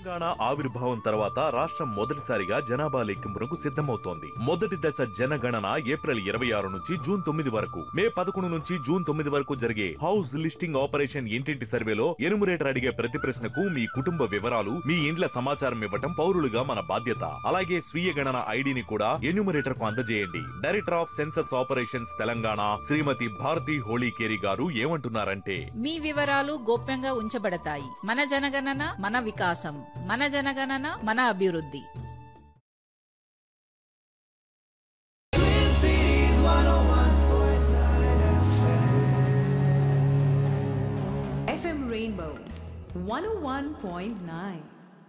తెలంగాణ ఆవిర్భావం తర్వాత రాష్ట్రం మొదటిసారిగా జనాభా లెక్కింపునకు సిద్ధమవుతోంది మొదటి దశ జనగణన ఏప్రిల్ ఇరవై ఆరు నుంచి జూన్ తొమ్మిది వరకు మే పదకొండు నుంచి జూన్ తొమ్మిది వరకు జరిగే హౌస్ లిస్టింగ్ ఆపరేషన్ ఇంటింటి సర్వేలో ఎనుమరేటర్ అడిగే ప్రతి ప్రశ్నకు మీ కుటుంబ వివరాలు మీ ఇండ్ల సమాచారం ఇవ్వటం పౌరులుగా మన బాధ్యత అలాగే స్వీయ గణన ఐడిని కూడా ఎన్యూమరేటర్ కు అందజేయండి director of census operations Telangana Shrimati Bharathi Holikeri గారు ఏమంటున్నారంటే మీ వివరాలు గోప్యంగా ఉంచబడతాయి మన జనగణన మన వికాసం మన జనగణన మన అభివృద్ధి FM Rainbow 101.9.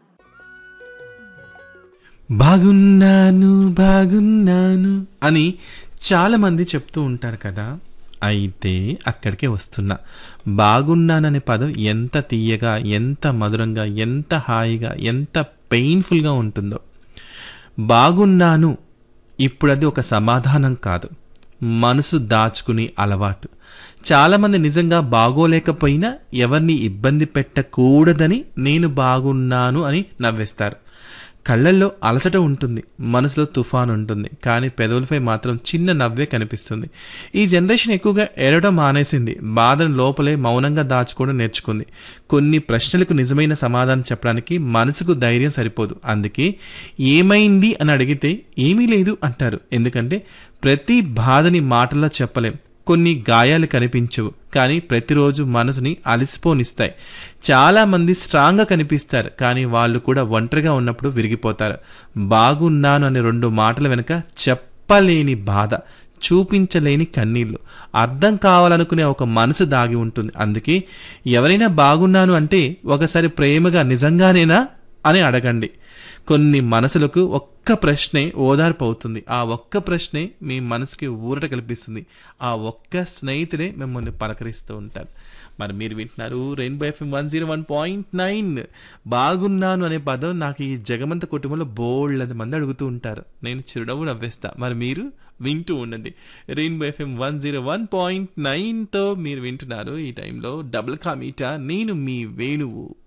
బాగున్నాను బాగున్నాను అని చాలామంది చెప్తూ ఉంటారు కదా అయితే అక్కడికే వస్తున్నా బాగున్నాననే పదం ఎంత తీయగా ఎంత మధురంగా ఎంత హాయిగా ఎంత పెయిన్ఫుల్గా ఉంటుందో బాగున్నాను ఇప్పుడు అది ఒక సమాధానం కాదు మనసు దాచుకుని అలవాటు చాలామంది నిజంగా బాగోలేకపోయినా ఎవరిని ఇబ్బంది పెట్టకూడదని నేను బాగున్నాను అని నవ్వేస్తారు కళ్ళల్లో అలసట ఉంటుంది మనసులో తుఫాన్ ఉంటుంది కానీ పెదవులపై మాత్రం చిన్న నవ్వే కనిపిస్తుంది ఈ జనరేషన్ ఎక్కువగా ఏడవడం మానేసింది బాధను లోపలే మౌనంగా దాచుకోవడం నేర్చుకుంది కొన్ని ప్రశ్నలకు నిజమైన సమాధానం చెప్పడానికి మనసుకు ధైర్యం సరిపోదు అందుకే ఏమైంది అని అడిగితే ఏమీ లేదు అంటారు ఎందుకంటే ప్రతి బాధని మాటల్లో చెప్పలేం కొన్ని గాయాలు కనిపించవు కానీ ప్రతిరోజు మనసుని అలసిపోనిస్తాయి చాలామంది స్ట్రాంగ్గా కనిపిస్తారు కానీ వాళ్ళు కూడా ఒంటరిగా ఉన్నప్పుడు విరిగిపోతారు బాగున్నాను అనే రెండు మాటల వెనుక చెప్పలేని బాధ చూపించలేని కన్నీళ్లు అర్థం కావాలనుకునే ఒక మనసు దాగి ఉంటుంది అందుకే ఎవరైనా బాగున్నాను అంటే ఒకసారి ప్రేమగా నిజంగానేనా అని అడగండి కొన్ని మనసులకు ఒక్క ప్రశ్నే ఓదార్పు అవుతుంది ఆ ఒక్క ప్రశ్నే మీ మనసుకి ఊరట కల్పిస్తుంది ఆ ఒక్క స్నేహితుడే మిమ్మల్ని పలకరిస్తూ ఉంటారు మరి మీరు వింటున్నారు rainbow FM one zero one point nine బాగున్నాను అనే పదం నాకు ఈ జగమంత కుటుంబంలో బోల్డ్ మంది అడుగుతూ ఉంటారు నేను చిరునవ్వు నవ్వేస్తా మరి మీరు వింటూ ఉండండి rainbow FM one zero one point నైన్తో మీరు వింటున్నారు ఈ టైంలో డబుల్ కామీటా నేను మీ వేణువు